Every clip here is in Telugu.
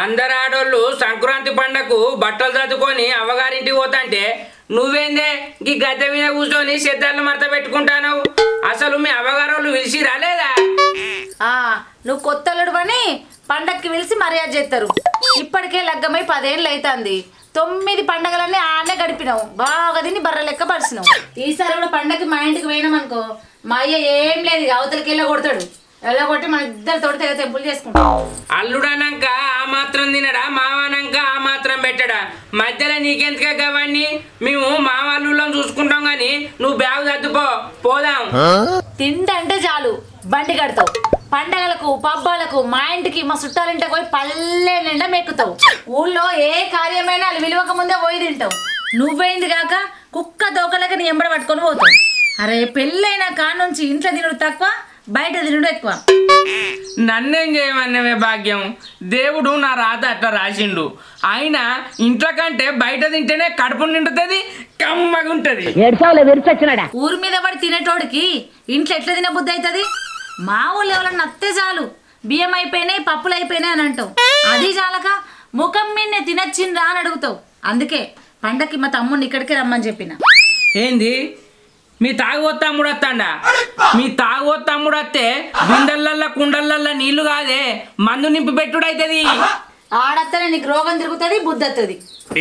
అందరు ఆడోళ్ళు సంక్రాంతి పండగకు బట్టలు చదువుకొని అవ్వగారింటికి పోతాంటే నువ్వేందే ఈ గద్దె మీద కూర్చొని సిద్ధాలను మడత పెట్టుకుంటాను అసలు మీ అవ్వగారోళ్ళు పిలిచి రాలేదా ఆ నువ్వు కొత్తలుడు అని పండక్కి పిలిచి మర్యాద చేస్తారు ఇప్పటికే లగ్గమై పదేళ్ళు అవుతుంది తొమ్మిది పండగలన్నీ ఆనే గడిపినావు బాగా తిని బర్ర లెక్క పరిచినావు ఈసారి కూడా పండగకి మా ఇంటికి పోయినాం అనుకో మా అయ్య ఏం లేదు ఇక అవతలకి వెళ్ళ కొడతాడు వెళ్ళ కొట్టి మన ఇద్దరు తోటి తెగ తెంపులు చేసుకుంటాం అల్లుడనంక ఆ మాత్రం తినడా మావనంక ఆ మాత్రం పెట్టడా మధ్యలో నీకెందుకే గవన్నీ మేము మామల్లుళ్ళని చూసుకుంటాం గాని నువ్వు బ్యాగ్ సర్దుపో పోదాం తిండి అంటే చాలు బండి కడతావు పండగలకు పబ్బాలకు మా ఇంటికి మా చుట్టాలింటికి పోయి పల్లె నిండా మెక్కుతావు ఊళ్ళో ఏ కార్యమైనా అది విలువక ముందే పోయి తింటావు నువ్వేంది కాక కుక్క దోకలకి నీ ఎంబడ పట్టుకొని పోతావు అరే పెళ్ళైన కాడ నుంచి ఇంట్లో తినుడు తక్కువ బయట తినుడు ఎక్కువ నన్నేం చేయమన్నవే భాగ్యం దేవుడు నా రాత అట్లా రాసిండు అయినా ఇంట్లో కంటే బయట తింటేనే కడుపు నిండుతుంది కమ్మగా ఉంటది ఊరి మీద పడి తినేటోడికి ఇంట్లో ఎట్లా తినే బుద్ధి అవుతుంది మా ఊళ్ళో ఎవరన్నా నత్తే చాలు బియ్యం అయిపోయినాయి పప్పులు అయిపోయినాయి అని అంటావు అది చాలక ముఖం మీదనే తినచ్చిండ్రా అని అడుగుతావు అందుకే పండక్కి మా తమ్ముడిని ఇక్కడికే రమ్మని చెప్పిన ఏంది మీ తాగుబోతు తమ్ముడు వస్తాడా మీ తాగుబోతు తమ్ముడు వస్తే బిందెలల్లో కుండలల్లో నీళ్లు కాదే మందు నింపి పెట్టుడు అవుతుంది ఆడత్తనే నీకు రోగం తిరుగుతుంది బుద్ధి వస్తుంది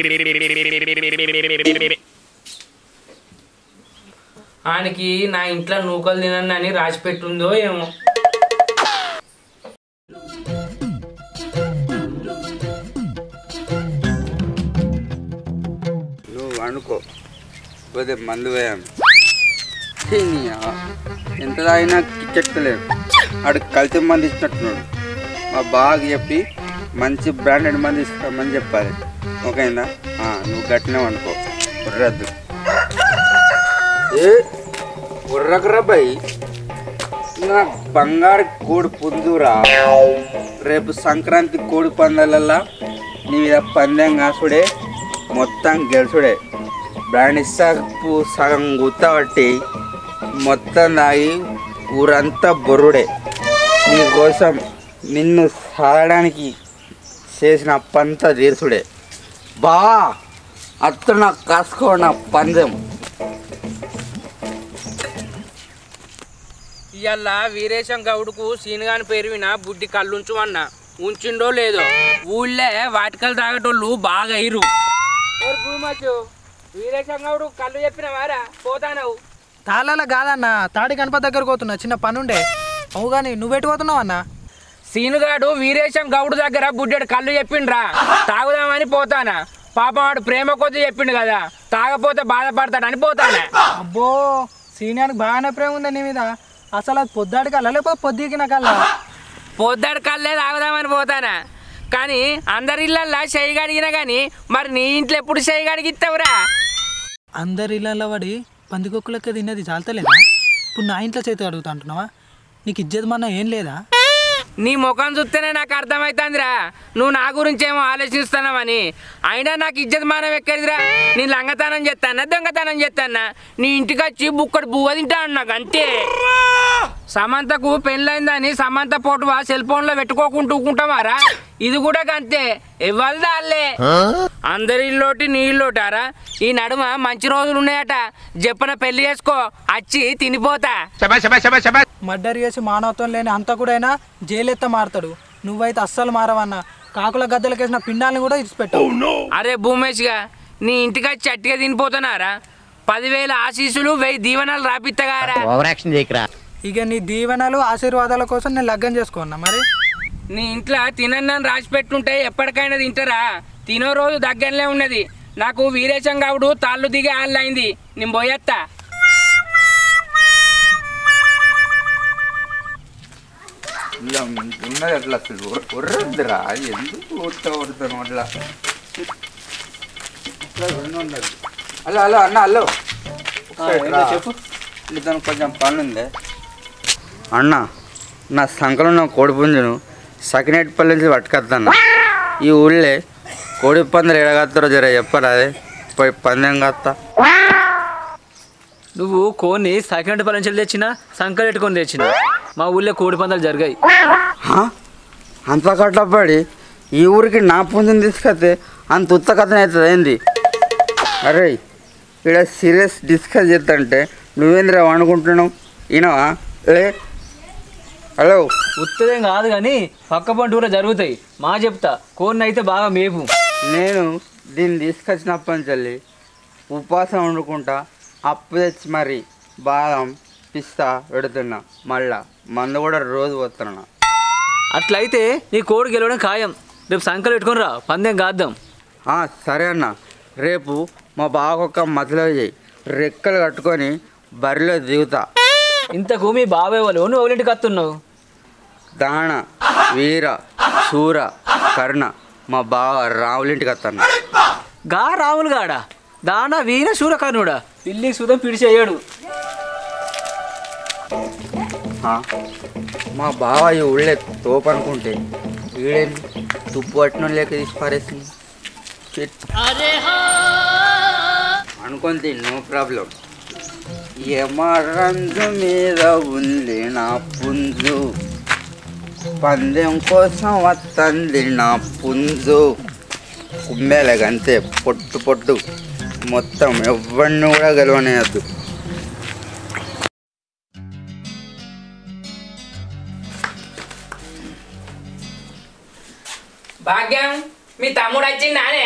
ఆయనకి నా ఇంట్లో నూకలు తినని రాసి పెట్టుందో ఏమో నువ్వు అనుకో పోతే మందు వేయాను ఎంత తాగినా కిక్కెక్కలేదు ఆడు కల్తీ మంది ఇచ్చినట్టున్నాడు మా బాగా చెప్పి మంచి బ్రాండెడ్ మంది ఇస్తామని చెప్పాలి ఓకేనా ఆ, నువ్వు గట్టినావు అనుకో ఉర్రద్దు ఏ ఉర్రకురా బాయ్ నా బంగారు కోడి పుందురా రేపు సంక్రాంతి కోడి పందాలల్లా నీ మీద పందెం కాసుడే మొత్తం గెలుసుడే బ్రాండ్ ఇస్తాపు సగం గుత్తబట్టి మొత్తం తాగి ఊరంతా బొర్రుడే నీ కోసం నిన్ను సాగడానికి చేసిన అప్పంతా తీర్చుడే బా అత్త నాకు కాసుకో నా పందెం ఇవాళ వీరేశం గౌడుకు సీనుగాని పేరు విన బుడ్డి కళ్ళుంచు అన్న ఉంచిండో లేదో ఊళ్ళే వాటికలు తాగేటోళ్ళు బాగా ఇరు వీరేశం గౌడు కళ్ళు చెప్పిన వారా పోతానవు తాళాల కాదన్న తాడి గణపతి దగ్గరకు పోతున్నా చిన్న పనుండే అవు కానీ నువ్వెటు పోతున్నావు అన్న సీనుగాడు వీరేశం గౌడు దగ్గర బుడ్డెడు కళ్ళు చెప్పిండ్రా తాగుదామని పోతానా పాపం వాడు ప్రేమ కొద్ది చెప్పిండు కదా తాగపోతే బాధపడతాడని పోతానా అబ్బో సీనియానికి బాగానే ప్రేమ ఉంది నీ మీద అసలు అది పొద్దాడికి కల్లా లేకపోతే పొద్దుకిన కల్లా పొద్దాడు కళ్ళే తాగుదామని పోతానా కానీ అందరి ఇళ్ళల్లో చెయ్యి గడిగినా కానీ మరి నీ ఇంట్లో ఎప్పుడు చెయ్యి గడిగిస్తావురా అందరి ఇళ్ళల్లో పడి పందికొక్కులకి తిన్నది చాలతలేదా ఇప్పుడు నా ఇంట్లో చేతి అడుగుతా అంటున్నావా నీకు ఇజ్జత్ మన ఏం లేదా నీ ముఖం చూస్తేనే నాకు అర్థమవుతుందిరా నువ్వు నా గురించి ఏమో ఆలోచిస్తున్నావని అయినా నాకు ఇజ్జత్ మానం ఎక్కడిదిరా నీ లంగతనం చేస్తానా దొంగతనం చేస్తానా నీ ఇంటికి వచ్చి బుక్కడు బువ్వ తింటాను నాకు అంతే సమంతకు పెళ్ళైందని సమంత పోటువా సెల్ ఫోన్ లో పెట్టుకోకుంటూ ఊకుంటామారా ఇది కూడా అంతే ఇవ్వదా అల్లే అందరి ఇల్లోటి నీ ఇల్లోటారా ఈ నడుమ మంచి రోజులు ఉన్నాయట చెప్పన పెళ్లి చేసుకో వచ్చి తినిపోతా మర్డర్ చేసి మానవత్వం లేని అంత కూడా అయినా జైలెత్త మారతాడు నువ్వైతే అస్సలు మారవన్న కాకుల గద్దెలకేసిన పిండాలను కూడా ఇడిచిపెట్టావు అరే భూమేష్గా నీ ఇంటికి వచ్చి అట్టిగా తినిపోతున్నారా పదివేల ఆశీస్సులు వెయ్యి దీవెనలు రాపిత్తగారా ఇక నీ దీవెనలు ఆశీర్వాదాల కోసం నేను లగ్గం చేసుకున్నా మరి నీ ఇంట్లో తినన్నాను రాసి పెట్టుంటే ఎప్పటికైనా తింటారా తినో రోజు దగ్గరనే ఉన్నది నాకు వీరేశం గౌడు తాళ్ళు దిగే ఆళ్ళైంది నేను పోయేత్తా ఇలా ఉన్నది అట్లా అసలు ఉర్రద్దురా ఎందుకు ఊట కొడతాను అట్లా ఇట్లా రెండు ఉన్నది హలో హలో అన్న హలో చెప్పు ఇతను కొంచెం పని ఉంది అన్న నా సంకలం నా కోడి పుంజును సకినేటిపల్లి నుంచి పట్టుకొస్తాను ఈ ఊళ్ళే కోడి పందులు ఎడగత్తారో జర చెప్పరా అదే పోయి పందెం కత్తా నువ్వు కోన్ని సెకండ్ పని నుంచి తెచ్చిన సంకలెట్టుకొని తెచ్చిన మా ఊళ్ళో కోడి పందాలు జరిగాయి హా? అంత కట్టపడి ఈ ఊరికి నా పుంజుని తీసుకొస్తే అంత ఉత్త కథన అవుతుంది ఏంది అరే ఇక్కడ సీరియస్ డిస్కస్ చేస్తుంటే నువ్వేంద్రా అనుకుంటున్నావు ఈనవా లే హలో ఉత్తదేం కాదు కానీ పక్క పంటూరులో జరుగుతాయి మా చెప్తా కోడిని అయితే బాగా మేపు నేను దీన్ని తీసుకొచ్చినప్పటి నుంచి ఉపవాసం వండుకుంటా అప్పు తెచ్చి మరి బాదం పిస్తా పెడుతున్నా మళ్ళా మందు కూడా రోజు పోతున్నా అట్లయితే నీ కోడి గెలవడం ఖాయం రేపు సంకలు పెట్టుకొని రా పందెం కాద్దాం ఆ, సరే అన్న రేపు మా బావకొక్క మధ్యలో చేయి రెక్కలు కట్టుకొని బరిలో దిగుతా ఇంతకు మీ బాబాయ్ వాళ్ళు నువ్వు ఎవరింటికి వస్తున్నావు దాణ వీర సూర కర్ణ మా బావ రావులింటికి వస్తాను గా రాములు గాడా దానా వీణ సూరకర్ణుడా పిల్లికి సుధం పిడిచేయడు ఆ, మా బావ ఈ ఊళ్ళే తోపు అనుకుంటే వీడేంటి తుప్పు పట్టిన లేక తీసి పారేసింది షిట్. అనుకుంది నో ప్రాబ్లం ఎమరంజు మీద ఉంది నా పుంజు పందెం కోసం వస్తుంది నా పుంజు కుమ్మేలగంతే పొట్టు పొట్టు మొత్తం ఎవరిని కూడా గెలవనేయద్దు భాగ్యం మీ తమ్ముడు వచ్చిందానే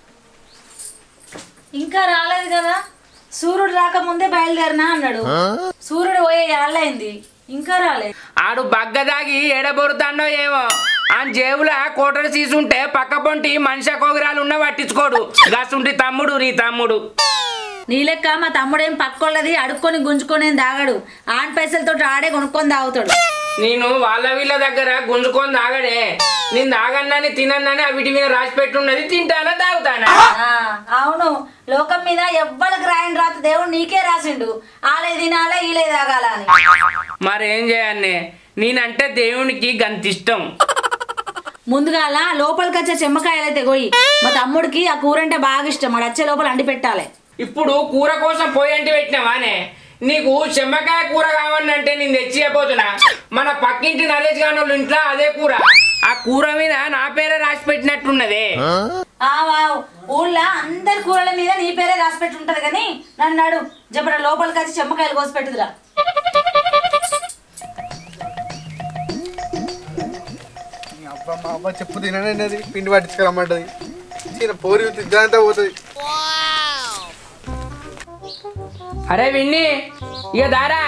ఇంకా రాలేదు కదా సూర్యుడు రాకముందే బయలుదేరినా అన్నాడు సూర్యుడు పోయే ఏళ్ళైంది ఇంకా రాలేదు ఆడు బగ్గదాగి ఎడబొరుతాండో ఏమో ఆ జేబుల కోటరు సీసుంటే పక్క పొంటి మనిషి కోగిరాలు ఉన్న పట్టించుకోడు గసుంటి తమ్ముడు నీ తమ్ముడు నీ లెక్క మా తమ్ముడేం పక్కోళ్ళది అడుక్కొని గుంజుకొని ఏం తాగాడు ఆన్ పైసలతో ఆడే కొనుక్కొని తాగుతాడు నేను వాళ్ళ వీళ్ళ దగ్గర గుంజుకొని తాగడే నేను తాగన్నాని తినన్నాని ఆ వీటి మీద రాసి పెట్టున్నది తింటానా తాగుతానా ఆ, అవును లోకం మీద ఎవ్వరికి రాయని రాత దేవుడు నీకే రాసిండు ఆలే తినాలా ఈలే తాగాల అని మరేం చేయాలి నేనంటే దేవునికి గంత ఇష్టం ముందుగాల లోపలికి వచ్చే చెమ్మకాయలు అయితే పోయి మా తమ్ముడికి ఆ కూర అంటే బాగా ఇష్టం వాడు వచ్చే లోపల అండి పెట్టాలి ఇప్పుడు కూర కోసం పోయి అంటే పెట్టినావానే నీకు చెమ్మకాయ కూర కావాలంటే నేను తెచ్చిపోతున్నా మన పక్కింటి నరేష్ గారి వాళ్ళ ఇంట్లో అదే కూర ఆ కూర మీద నా పేరే రాసి పెట్టినట్టున్నదే ఆ వావ్ ఊళ్ళో అందరి కూరల మీద నీ పేరే రాసి పెట్టి ఉంటది కానీ నన్ను అడు జబర లోపలికి వచ్చి చెమ్మకాయలు కోసి పెట్టుదురా అబ్బా మా అమ్మ చెప్పు తిననేది పిండి పట్టించుకురమ్మంటది చిన్న పోరి ఇద్దంతా పోతుంది అరే విన్ని ఇక దారా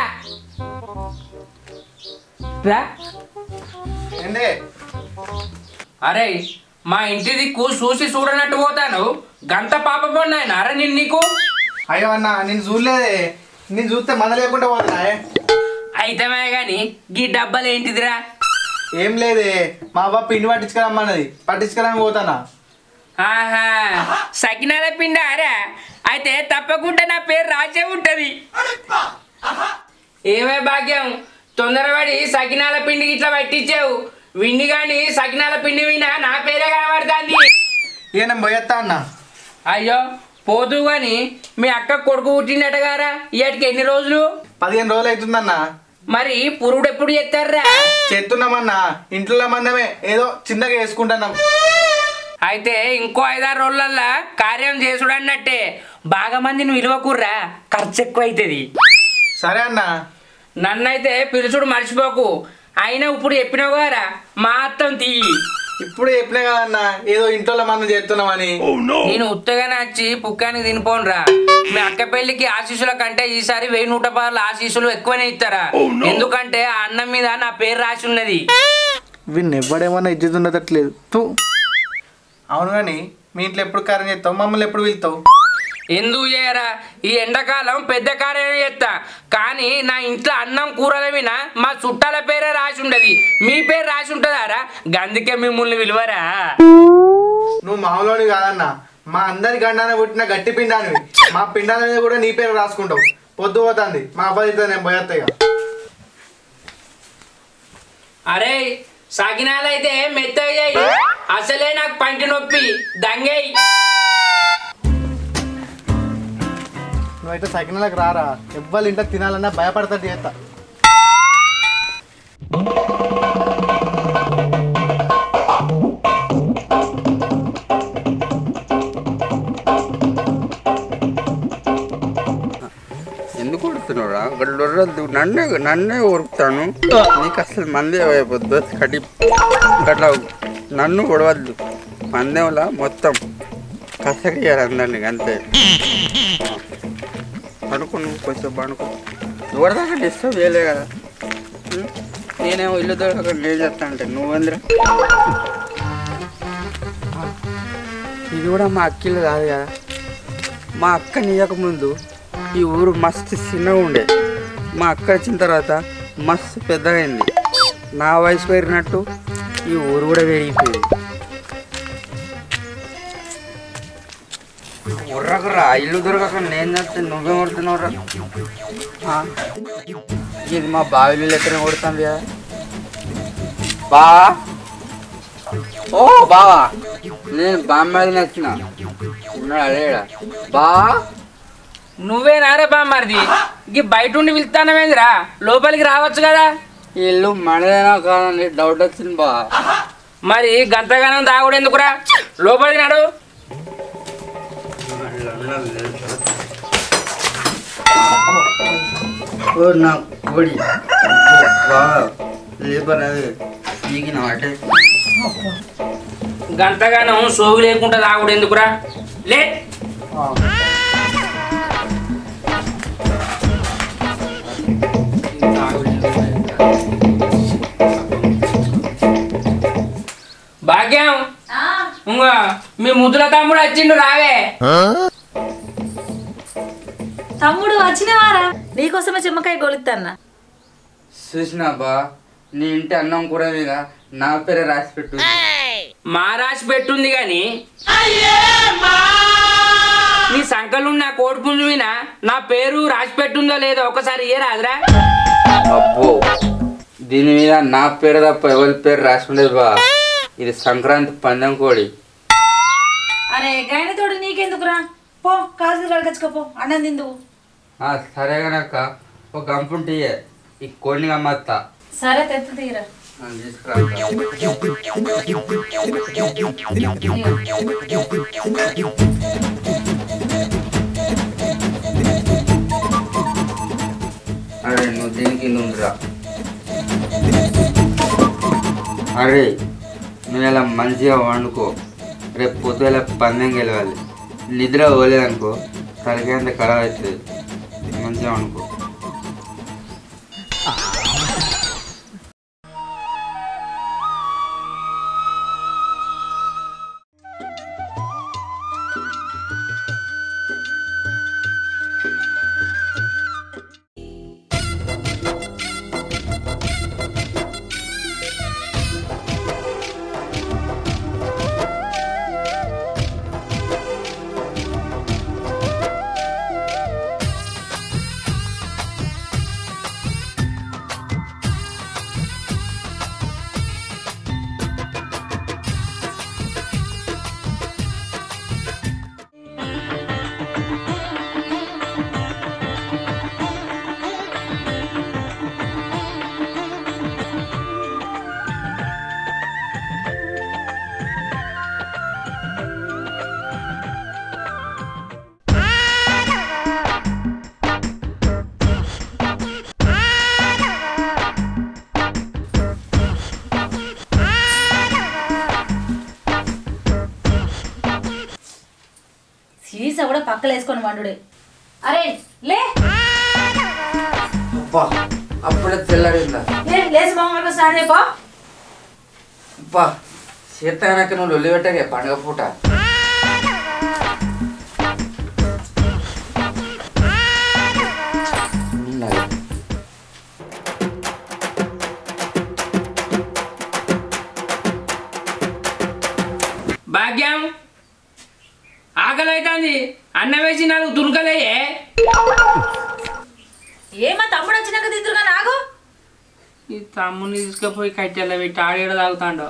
రా ఏందే అరే మా ఇంటి దిక్కు చూసి చూడనట్టు పోతాను గంట పాప పొన్నాయన అరే నేను నీకు అయ్యో అన్న నేను చూడలేదే నేను చూస్తే మన లేకుండా పోతున్నా అయితమే గాని గీ డబ్బాలు ఏంటిదిరా ఏం లేదే మా అవ్వ పిండి పట్టించుకురమ్మన్నది పట్టించుకురాని పోతానా ఆహా సకినాల పిండి అరే అయితే తప్పకుండా నా పేరు రాసే ఉంటది ఏమే భాగ్యం తొందరపడి సకినాల పిండి ఇట్లా పట్టించావు విండి గాని సకినాల పిండి వినా నా పేరే కనబడుతుంది ఇక నేను పోయేస్తా అన్న అయ్యో పోతూ గాని మీ అక్క కొడుకు పుట్టినట్టుగారా ఇవాటికి ఎన్ని రోజులు పదిహేను రోజులు అవుతుందన్న మరి పురుడు ఎప్పుడు ఎత్తారా చేస్తున్నామన్నా ఇంట్లో మందమే ఏదో చిన్నగా వేసుకుంటున్నాం అయితే ఇంకో ఐదారు రోజులల్లా కార్యం చేసుడు అన్నట్టే బాగా మందిని విలువకుర్రా ఖర్చు ఎక్కువ అవుతుంది సరే అన్న నన్నైతే పిలుచుడు మర్చిపోకు అయినా ఇప్పుడు చెప్పినావు గారా మా అత్తం తీయి ఇప్పుడు చెప్పినా కదన్న ఏదో ఇంట్లో మనం చేస్తున్నామని నేను ఉత్తగానే వచ్చి పుక్కానికి తినిపోనురా మీ అక్క పెళ్లికి ఆశీస్సుల కంటే ఈసారి వెయ్యి నూట పదార్లు ఆశీస్సులు ఎక్కువనే ఇస్తారా ఎందుకంటే ఆ అన్నం మీద నా పేరు రాసి ఉన్నది వీడిని ఎవ్వడేమన్నా ఇజ్జత్ ఉండదట్లేదు తూ అవును కానీ మీ ఇంట్లో ఎప్పుడు కార్యం చేస్తావు మమ్మల్ని ఎప్పుడు వెళ్తావు ఎందుకు చేయరా ఈ ఎండాకాలం పెద్ద కార్యమే చేస్తా కానీ నా ఇంట్లో అన్నం కూరల మీద మా చుట్టాల పేరే రాసి ఉండదు మీ పేరు రాసి ఉంటుందారా గందుకే మిమ్మల్ని విలువరా నువ్వు మామూలుని కాదన్న మా అందరి గండాన పుట్టిన గట్టి పిండానివి మా పిండాల మీద కూడా నీ పేరు రాసుకుంటావు పొద్దు పోతుంది మా అబ్బాయితో నేను పోయేస్తా ఇక అరే సకినాలైతే మెత్తగా చేయి అసలే నాకు పంటి నొప్పి దంగేయి నువ్వైతే సకినాలకు రారా ఎవ్వరు ఇంట్లో తినాలన్నా భయపడతాడు చేస్తా అక్కడ ఉర్రద్దు నన్నే నన్నే ఉరుకుతాను నీకు అసలు మందే అయిపోద్దు కటి అట్లా నన్ను ఉడవద్దు మందేలా మొత్తం కసరియాలి అందరినీ అంతే పడుకో నువ్వు కొంచెం పడుకో ఎవరిదాకా డిస్టర్బ్ చేయలే కదా ఉం? నేనేమో ఇల్లు దొరక నేను చెప్తా అంటే నువ్వందరూ ఇది కూడా మా అక్కిల్లు కాదు కదా మా అక్క నీయకముందు ఈ ఊరు మస్తు చిన్నగా ఉండే మా అక్క వచ్చిన తర్వాత మస్తు పెద్దగా అయింది నా వయసు పెరిగినట్టు ఈ ఊరు కూడా పెరిగిపోయింది ఉర్రకురా ఇల్లు దొరకక నేను చెప్తే నువ్వే కొడుతున్నావురా ఆ? ఇది మా బావిలు లెక్కనే కొడుతుంది కదా బా ఓ బావా నేను బామ్మాది నచ్చిన ఉన్నాడు అదేడా బా నువ్వే నారే బామ్మరిది ఇంక బయట ఉండి పిలుస్తానమేందిరా లోపలికి రావచ్చు కదా ఈ ఇల్లు మనదేనా కాదని డౌట్ వచ్చింది బా మరి గంతగానం తాగుడు ఎందుకురా లోపలికి నడు ఓ నా కోడి బా లేబర్ అది దిగిన అంటే గంతగానం సోగు లేకుండా తాగుడు ఎందుకురా లే భాగ్యం ఇంకో మీ ముద్దుల తమ్ముడు వచ్చిండు రావే తమ్ముడు వచ్చినవారా నీకోసమే చెమ్మకాయ గొలుస్తాన్న చూసినా బా నీ ఇంటి అన్నం కూర మీద నా పేరే రాసి పెట్టు మా రాసి పెట్టుంది గాని నీ సంకలున్న కోడి పుంజు మీద నా పేరు రాసి పెట్టుందో లేదో ఒకసారి ఏ రాదురా అబ్బో దీని మీద నా పేరు తప్ప ఎవరి పేరు రాసి ఉండదు బా ఇది సంక్రాంతి పందెం కోడి అరే గైన తోడు నీకెందుకురా పో కాజులు కడగచ్చుకోపో అన్నం తిందువు ఆ, సరే గనక ఒక గంపుంటే ఈ కోడిని గమ్మత్తా సరే తెత్తు తీరా ఆ, తీసుకురా అరే నువ్వు దీనికి ఉందిరా అరే నువ్వు ఇలా మంచిగా వండుకో రేపు పొద్దుల పందెం గెలవాలి నిద్ర పోలేదనుకో తలకాయంత ఖరాబ్ అవుతుంది మంచిగా వండుకో సీసా కూడా పక్కన వేసుకొని వండుడే అరే లే అబ్బా అప్పుడే తెల్లారిందా లే లేచి మొహం స్నానం చేయపో అబ్బా చేతనక నువ్వు లొల్లి పెట్టకే పండుగ పూట ఉండాలి. భాగ్యం ఆకలి అవుతుంది అన్నం వేసి నాలుగు తురుకలేయే ఏమా తమ్ముడు వచ్చినాక తిందురుగా నాగు ఈ తమ్ముని తీసుకుపోయి కట్టెల పెట్టి ఆడేడ తాగుతాండో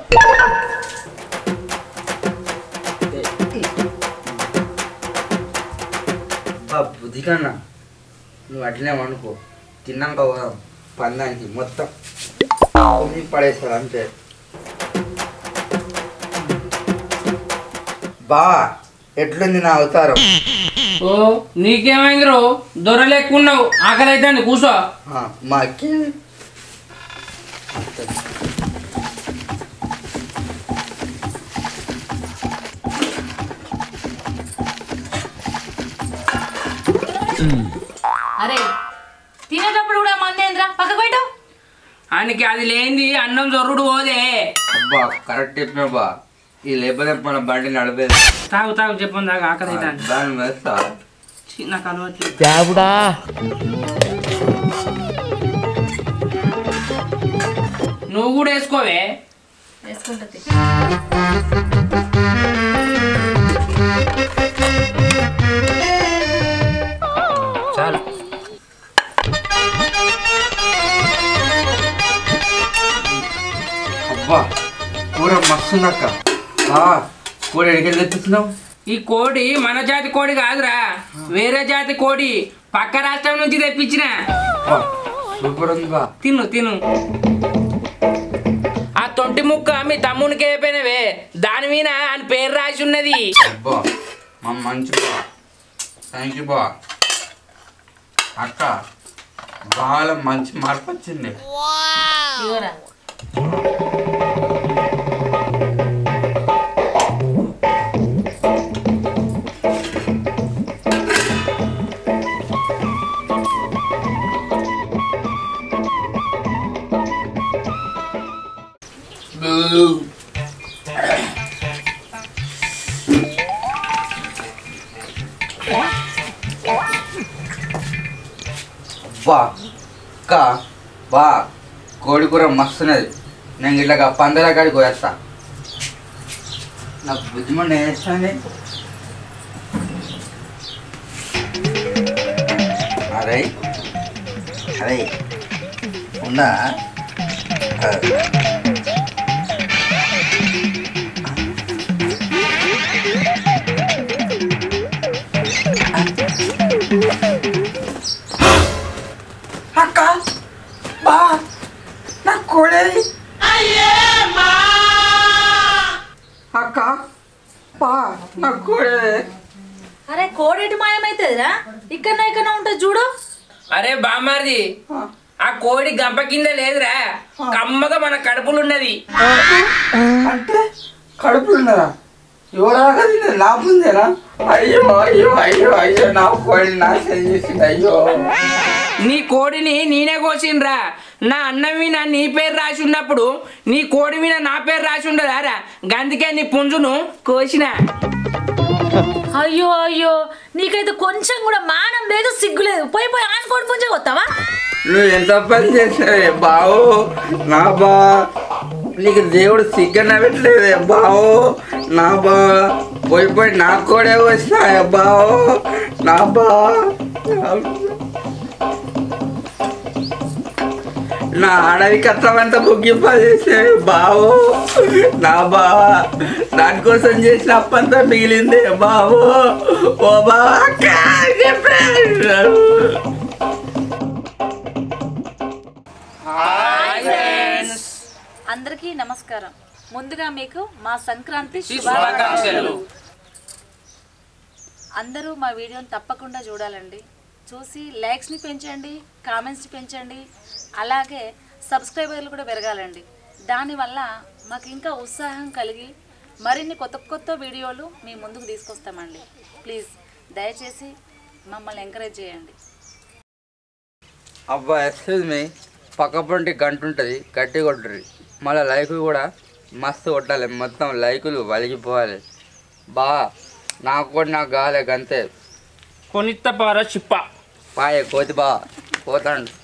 అబ్బా బుద్ధి కన్నా నువ్వు అట్లనే అనుకో తిన్నాక పోదాం పందానికి మొత్తం కొమ్మి పడేస్తాడు అంతే బా ఎట్లుంది నా అవతారం ఓ నీకేమైంది రో దొరలేకున్నావు ఆకలి అయితే కూసో ఆ, మా అక్కి అరే తినేటప్పుడు కూడా మందేంద్రా పక్క పెట్టు ఆయనకి అది లేనిది అన్నం జొర్రుడు పోదే అబ్బా కరెక్ట్ చెప్పినా బా ఈ లేకపోతే మన బండి నడిపేది తాగు తాగు చెప్పండి దాకా ఆకలి అయితే దాన్ని వేస్తా నాకు అలవాటు నువ్వు కూడా వేసుకోవే వేసుకుంటుంది చాలు అబ్బా కూర మస్తుందక్క ఆ, కూర ఎడికెళ్ళి తెప్పిస్తున్నావు ఈ కోడి మన జాతి కోడి కాదురా వేరే జాతి కోడి పక్క రాష్ట్రం నుంచి తెప్పించిన అబ్బా, సూపర్ ఉంది బా తిను తిను ఆ తొంటి ముక్క మీ తమ్మునికి అయిపోయినవే దాని మీద అని పేరు రాసి ఉన్నది అబ్బా మా మంచి బా థ్యాంక్ యూ బా అక్క బాగా మంచి మార్పు వచ్చింది ఇగోరా బా అక్క బా కోడి కూర మస్తున్నది నేను ఇట్లా పందల కాడికి పోయేస్తా నాకు బుద్ధిమండి వేస్తాను అరే అరే ఉందా ఆ. అక్క బా నా కోడేది అక్క బా నా కోడేది అరే కోడేటి మాయమైతుందిరా ఇక్కడ ఇక్కడ ఉంటుంది చూడు అరే బామ్మారిది ఆ కోడి గంప కింద లేదురా కమ్మగా మన కడుపులున్నది అంటే కడుపులు ఉన్నదా ఎవరాగా లాభుందేనా అయ్యో అయ్యో అయ్యో అయ్యో నా కోడి నాశనం చేసింది అయ్యో నీ కోడిని నేనే కోసిండ్రా నా అన్నం మీద నీ పేరు రాసి ఉన్నప్పుడు నీ కోడి మీద నా పేరు రాసి ఉండదారా గందుకే నీ పుంజును కోసిన అయ్యో అయ్యో నీకైతే కొంచెం కూడా మానం లేదు సిగ్గు లేదు పోయి పోయి ఆనుకోడి పుంజ కొత్తావా నువ్వు ఎంత పని చేసినావే బావు నా బా నీకు దేవుడు సిగ్గన పెట్టలేదే బావు నా బా పోయి పోయి నా కూడా వచ్చినాయే బావు నా బా నా అడవి కట్టమంతా ముగ్గింప చేసినావే బావు నా బా దానికోసం చేసిన అప్పంతా మిగిలింది బావు ఓ బా అక్క చెప్పాడు అందరికీ నమస్కారం ముందుగా మీకు మా సంక్రాంతి శుభాకాంక్షలు. అందరూ మా వీడియోని తప్పకుండా చూడాలండి చూసి లైక్స్ని పెంచండి కామెంట్స్ని పెంచండి అలాగే సబ్స్క్రైబర్లు కూడా పెరగాలండి దానివల్ల మాకు ఇంకా ఉత్సాహం కలిగి మరిన్ని కొత్త కొత్త వీడియోలు మీ ముందుకు తీసుకొస్తామండి ప్లీజ్ దయచేసి మమ్మల్ని ఎంకరేజ్ చేయండి అబ్బా ఎక్స్క్యూజ్ మీ పక్క పొంటి గంట ఉంటుంది గట్టి కొట్టుర్రి మళ్ళీ లైకులు కూడా మస్తు కొట్టాలి మొత్తం లైకులు వలిగిపోవాలి బా నాకు కూడా నాకు కాలే గంతే కొనిత్త పార చిప్ప పాయే కోతి బా పోతాండు